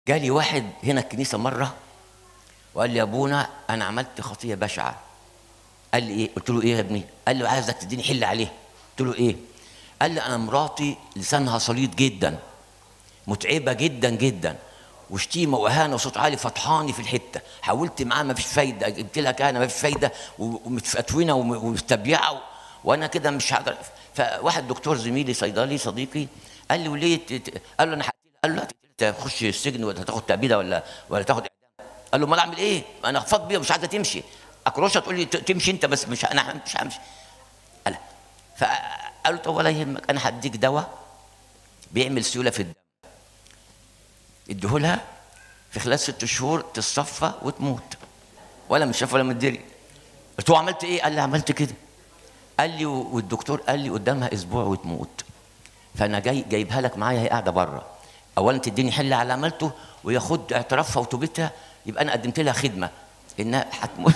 جالي واحد هنا الكنيسه مره وقال لي يا ابونا انا عملت خطيه بشعه قال لي ايه قلت له ايه يا ابني قال لي عايزك تديني حل عليه قلت له ايه قال لي انا مراتي لسانها سليط جدا متعبه جدا جدا وشتيمه واهانه وصوت عالي فطحاني في الحته حاولت معاه ما فيش فايده جبت لها كهنه ما فيش فايده ومتفتونه ومستبيعه و... وانا كده مش هقدر فواحد دكتور زميلي صيدلي صديقي قال لي وليه ت... قال له انا قال له تخش السجن ولا تاخد تأبيده ولا ولا تاخد قال له امال اعمل ايه؟ انا اخفض بيها مش عايزه تمشي اكروشه تقول لي تمشي انت بس مش انا مش همشي قال فقال له طب ولا يهمك انا هديك دواء بيعمل سيوله في الدم اديهولها في خلال ست شهور تصفى وتموت ولا مش شاف ولا مدري قلت له عملت ايه؟ قال لي عملت كده قال لي والدكتور قال لي قدامها اسبوع وتموت فانا جاي جايبها لك معايا هي قاعده بره اولا تديني حل على عملته وياخد اعترافها وتوبتها يبقى انا قدمت لها خدمه انها هتموت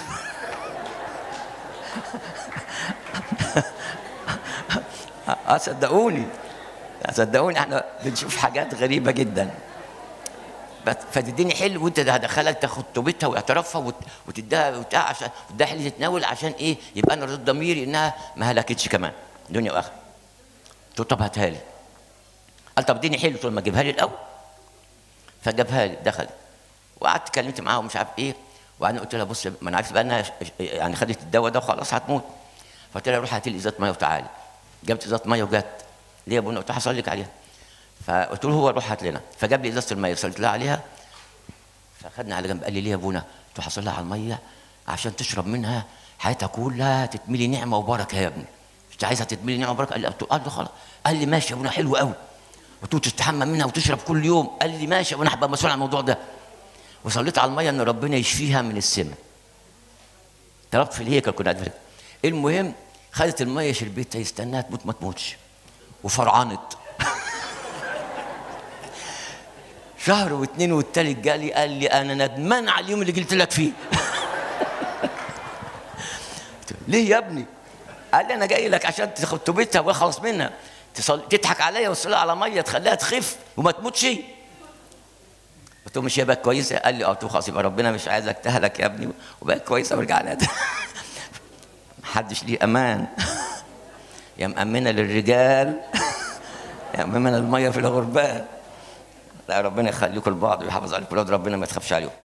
اه صدقوني صدقوني احنا بنشوف حاجات غريبه جدا بس فتديني حل وانت هدخلك تاخد توبتها واعترافها وتديها وبتاع عشان وتديها حل تتناول عشان ايه يبقى انا رضيت ضميري انها ما هلكتش كمان دنيا واخره قلت له طب هاتها لي قال طب اديني حل قلت له ما اجيبها لي الاول فجابها لي دخلت وقعدت اتكلمت معاها ومش عارف ايه وبعدين قلت لها بص ما انا عارف بقى انها يعني خدت الدواء ده وخلاص هتموت فقلت لها روح هاتي لي ازازه ميه وتعالي جابت ازازه ميه وجت ليه يا ابونا قلت هصلي لك عليها فقلت له هو روح هات لنا فجاب لي ازازه الميه صليت لها عليها فخدنا على جنب قال لي ليه يا ابونا قلت له هصلي على الميه عشان تشرب منها حياتها كلها تتملي نعمه وبركه يا ابني مش عايزها تتملي نعمه وبركه قال لي قال له خلاص قال لي ماشي يا ابونا حلو قوي قلت له تستحمى منها وتشرب كل يوم قال لي ماشي يا ابونا هبقى مسؤول عن الموضوع ده وصليت على الميه ان ربنا يشفيها من السم طلبت في الهيكل كنا قاعدين المهم خدت الميه شربتها يستناها تموت ما تموتش وفرعنت شهر واثنين والتالت جالي قال لي انا ندمان على اليوم اللي قلت لك فيه ليه يا ابني قال لي انا جاي لك عشان تاخد توبتها واخلص منها تصل... تضحك عليا وتصلي على ميه تخليها تخف وما تموتش قلت له مش هي بقت كويسه؟ قال لي اه قلت له خلاص يبقى ربنا مش عايزك تهلك يا ابني وبقت كويسه ورجع لها محدش ليه امان يا مأمنه للرجال يا مأمنه الميه في الغربان لا ربنا يخليكم لبعض ويحافظ عليكم ربنا ما تخافش عليهم